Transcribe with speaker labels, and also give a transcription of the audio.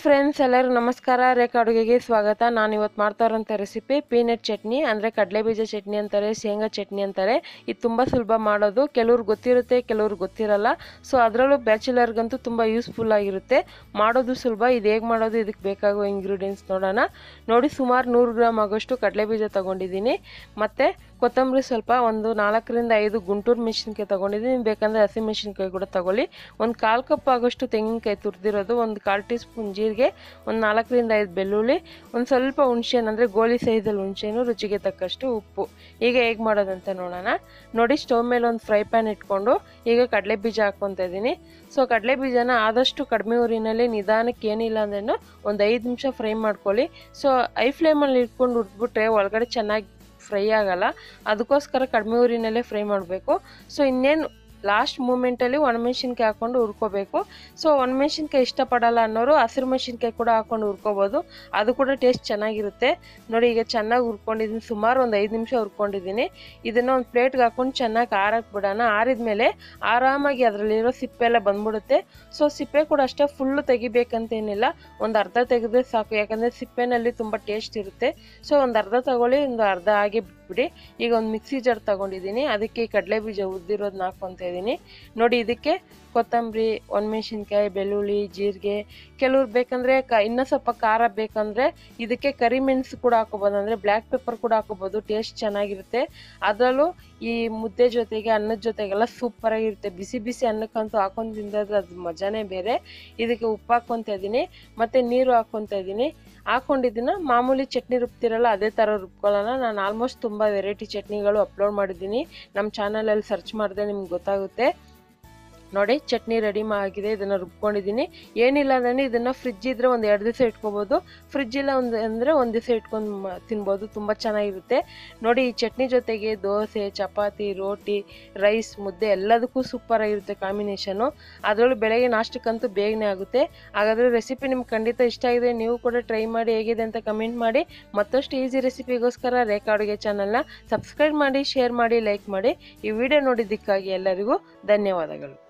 Speaker 1: friends ಎಲ್ಲರೂ ನಮಸ್ಕಾರ ರೇಖಾ ಅಡುಗೆಗೆ ಸ್ವಾಗತ ನಾನು ಇವತ್ತು ಮಾಡ್ತಾ ಇರೋಂಥ ರೆಸಿಪಿ ಪೀನಟ್ ಚಟ್ನಿ ಅಂದರೆ ಕಡಲೆಬೀಜ ಚಟ್ನಿ ಅಂತಾರೆ ಶೇಂಗಾ ಚಟ್ನಿ ಅಂತಾರೆ ಇದು ತುಂಬ ಸುಲಭ ಮಾಡೋದು ಕೆಲವ್ರು ಗೊತ್ತಿರುತ್ತೆ ಕೆಲವ್ರು ಗೊತ್ತಿರಲ್ಲ ಸೊ ಅದರಲ್ಲೂ ಬ್ಯಾಚುಲರ್ಗಂತೂ ತುಂಬ ಯೂಸ್ಫುಲ್ ಆಗಿರುತ್ತೆ ಮಾಡೋದು ಸುಲಭ ಇದು ಹೇಗೆ ಮಾಡೋದು ಇದಕ್ಕೆ ಬೇಕಾಗೋ ಇಂಗ್ರೀಡಿಯೆಂಟ್ಸ್ ನೋಡೋಣ ನೋಡಿ ಸುಮಾರು ನೂರು ಗ್ರಾಮ್ ಆಗೋಷ್ಟು ಕಡಲೆಬೀಜ ತೊಗೊಂಡಿದ್ದೀನಿ ಮತ್ತು ಕೊತ್ತಂಬರಿ ಸ್ವಲ್ಪ ಒಂದು ನಾಲ್ಕರಿಂದ ಐದು ಗುಂಟೂರು ಮೆಣಸಿನ್ಕಾಯಿ ತೊಗೊಂಡಿದ್ದೀನಿ ಬೇಕಂದರೆ ಹಸಿ ಮೆಣಸಿನ್ಕಾಯಿ ಕೂಡ ತಗೊಳ್ಳಿ ಒಂದು ಕಾಲು ಕಪ್ ಆಗೋಷ್ಟು ತೆಂಗಿನಕಾಯಿ ತುರಿದಿರೋದು ಒಂದು ಕಾಲು ಟೀ ಸ್ಪೂನ್ ಜೀರಿಗೆ ಒಂದು ನಾಲ್ಕರಿಂದ ಐದು ಬೆಳ್ಳುಳ್ಳಿ ಒಂದು ಸ್ವಲ್ಪ ಹುಣಸೆಹಣ್ಣು ಅಂದರೆ ಗೋಲಿ ಸೈಜಲ್ಲಿ ಹುಣಸೆಹಣ್ಣು ರುಚಿಗೆ ತಕ್ಕಷ್ಟು ಉಪ್ಪು ಈಗ ಹೇಗೆ ಮಾಡೋದಂತ ನೋಡೋಣ ನೋಡಿ ಸ್ಟವ್ ಮೇಲೆ ಒಂದು ಫ್ರೈ ಪ್ಯಾನ್ ಇಟ್ಕೊಂಡು ಈಗ ಕಡಲೆ ಬೀಜ ಹಾಕ್ಕೊತಾ ಇದ್ದೀನಿ ಸೊ ಕಡಲೆ ಬೀಜನ ಆದಷ್ಟು ಕಡಿಮೆ ಊರಿನಲ್ಲಿ ನಿಧಾನಕ್ಕೆ ಏನಿಲ್ಲ ಅಂದ್ರೂ ಒಂದು ಐದು ನಿಮಿಷ ಫ್ರೈ ಮಾಡ್ಕೊಳ್ಳಿ ಸೊ ಐ ಫ್ಲೇಮಲ್ಲಿ ಇಟ್ಕೊಂಡು ಹುರಿದ್ಬಿಟ್ರೆ ಒಳಗಡೆ ಚೆನ್ನಾಗಿ ಫ್ರೈ ಆಗಲ್ಲ ಅದಕ್ಕೋಸ್ಕರ ಕಡಿಮೆ ಊರಿನಲ್ಲೇ ಫ್ರೈ ಮಾಡಬೇಕು ಸೊ ಇನ್ನೇನು ಲಾಸ್ಟ್ ಮೂಮೆಂಟಲ್ಲಿ ಒಣಮೆಣ್ಸಿನ್ಕಾಯಿ ಹಾಕ್ಕೊಂಡು ಹುರ್ಕೋಬೇಕು ಸೊ ಒಣಮೆಣ್ಸಿನ್ಕಾಯಿ ಇಷ್ಟಪಡಲ್ಲ ಅನ್ನೋರು ಹಸಿರು ಮೆಣಸಿನ್ಕಾಯಿ ಕೂಡ ಹಾಕ್ಕೊಂಡು ಹುರ್ಕೋಬೋದು ಅದು ಕೂಡ ಟೇಸ್ಟ್ ಚೆನ್ನಾಗಿರುತ್ತೆ ನೋಡಿ ಈಗ ಚೆನ್ನಾಗಿ ಹುರ್ಕೊಂಡಿದ್ದೀನಿ ಸುಮಾರು ಒಂದು ಐದು ನಿಮಿಷ ಹುರ್ಕೊಂಡಿದ್ದೀನಿ ಇದನ್ನು ಒಂದು ಪ್ಲೇಟ್ಗೆ ಹಾಕ್ಕೊಂಡು ಚೆನ್ನಾಗಿ ಆರಕ್ಕೆ ಬಿಡೋಣ ಆರಿದ್ಮೇಲೆ ಆರಾಮಾಗಿ ಅದರಲ್ಲಿರೋ ಸಿಪ್ಪೆ ಎಲ್ಲ ಬಂದ್ಬಿಡುತ್ತೆ ಸೊ ಸಿಪ್ಪೆ ಕೂಡ ಅಷ್ಟೇ ಫುಲ್ಲು ತೆಗಿಬೇಕಂತೇನಿಲ್ಲ ಒಂದು ಅರ್ಧ ತೆಗೆದ್ರೆ ಸಾಕು ಯಾಕಂದರೆ ಸಿಪ್ಪೆನಲ್ಲಿ ತುಂಬ ಟೇಸ್ಟ್ ಇರುತ್ತೆ ಸೊ ಒಂದು ಅರ್ಧ ತಗೊಳ್ಳಿ ಒಂದು ಅರ್ಧ ಹಾಗೆ ಬಿಟ್ಬಿಡಿ ಈಗ ಒಂದು ಮಿಕ್ಸಿ ಜಾರ್ ತಗೊಂಡಿದ್ದೀನಿ ಅದಕ್ಕೆ ಕಡಲೆ ಬೀಜ ಉದ್ದಿರೋದನ್ನ ಹಾಕ್ಕೊತಾ ಇದ್ದೀನಿ ನೋಡಿ ಇದಕ್ಕೆ ಕೊತ್ತಂಬರಿ ಒಣಮೆಣ್ಸಿನ್ಕಾಯಿ ಬೆಳ್ಳುಳ್ಳಿ ಜೀರಿಗೆ ಕೆಲವ್ರು ಬೇಕಂದರೆ ಕ ಇನ್ನೂ ಸ್ವಲ್ಪ ಖಾರ ಬೇಕಂದರೆ ಇದಕ್ಕೆ ಕರಿಮೆಣಸು ಕೂಡ ಹಾಕೋಬೋದು ಅಂದರೆ ಬ್ಲ್ಯಾಕ್ ಪೆಪ್ಪರ್ ಕೂಡ ಹಾಕೋಬೋದು ಟೇಸ್ಟ್ ಚೆನ್ನಾಗಿರುತ್ತೆ ಅದರಲ್ಲೂ ಈ ಮುದ್ದೆ ಜೊತೆಗೆ ಅನ್ನದ ಜೊತೆಗೆಲ್ಲ ಸೂಪರಾಗಿರುತ್ತೆ ಬಿಸಿ ಬಿಸಿ ಅನ್ನಕ್ಕಂತೂ ಹಾಕೊಂಡು ತಿಂದಾದ್ರೆ ಅದು ಮಜಾನೇ ಬೇರೆ ಇದಕ್ಕೆ ಉಪ್ಪು ಹಾಕ್ಕೊತಾ ಇದ್ದೀನಿ ಮತ್ತು ನೀರು ಹಾಕ್ಕೊತಾ ಇದ್ದೀನಿ ಹಾಕೊಂಡಿದ್ದನ್ನ ಮಾಮೂಲಿ ಚಟ್ನಿ ರುಬ್ತಿರಲ್ಲ ಅದೇ ಥರ ರುಬ್ಕೊಳ್ಳೋಣ ನಾನು ಆಲ್ಮೋಸ್ಟ್ ತುಂಬ ವೆರೈಟಿ ಚಟ್ನಿಗಳು ಅಪ್ಲೋಡ್ ಮಾಡಿದ್ದೀನಿ ನಮ್ಮ ಚಾನಲಲ್ಲಿ ಸರ್ಚ್ ಮಾಡಿದ್ರೆ ನಿಮ್ಗೆ ಗೊತ್ತಾಗುತ್ತೆ ನೋಡಿ ಚಟ್ನಿ ರೆಡಿ ಆಗಿದೆ ಇದನ್ನು ರುಬ್ಕೊಂಡಿದ್ದೀನಿ ಏನಿಲ್ಲ ಅಂದರೆ ಇದನ್ನು ಫ್ರಿಜ್ ಇದ್ದರೆ ಒಂದು ಎರಡು ದಿವಸ ಇಟ್ಕೋಬೋದು ಫ್ರಿಜ್ ಇಲ್ಲ ಒಂದು ಅಂದರೆ ಒಂದು ದಿವಸ ಇಟ್ಕೊಂಡು ಮ- ತಿನ್ಬೋದು ತುಂಬ ಚೆನ್ನಾಗಿರುತ್ತೆ ನೋಡಿ ಈ ಚಟ್ನಿ ಜೊತೆಗೆ ದೋಸೆ ಚಪಾತಿ ರೋಟಿ ರೈಸ್ ಮುದ್ದೆ ಎಲ್ಲದಕ್ಕೂ ಸೂಪರಾಗಿರುತ್ತೆ ಕಾಂಬಿನೇಷನು ಅದರಲ್ಲೂ ಬೆಳಗ್ಗೆ ನಾಷ್ಟಕ್ಕಂತೂ ಬೇಗನೆ ಆಗುತ್ತೆ ಹಾಗಾದರೆ ರೆಸಿಪಿ ನಿಮ್ಗೆ ಖಂಡಿತ ಇಷ್ಟ ಆಗಿದೆ ನೀವು ಕೂಡ ಟ್ರೈ ಮಾಡಿ ಹೇಗಿದೆ ಅಂತ ಕಮೆಂಟ್ ಮಾಡಿ ಮತ್ತಷ್ಟು ಈಸಿ ರೆಸಿಪಿಗೋಸ್ಕರ ರೇಖಾ ಅಡುಗೆ ಚಾನಲ್ನ ಸಬ್ಸ್ಕ್ರೈಬ್ ಮಾಡಿ ಶೇರ್ ಮಾಡಿ ಲೈಕ್ ಮಾಡಿ ಈ ವಿಡಿಯೋ ನೋಡಿದ್ದಕ್ಕಾಗಿ ಎಲ್ಲರಿಗೂ ಧನ್ಯವಾದಗಳು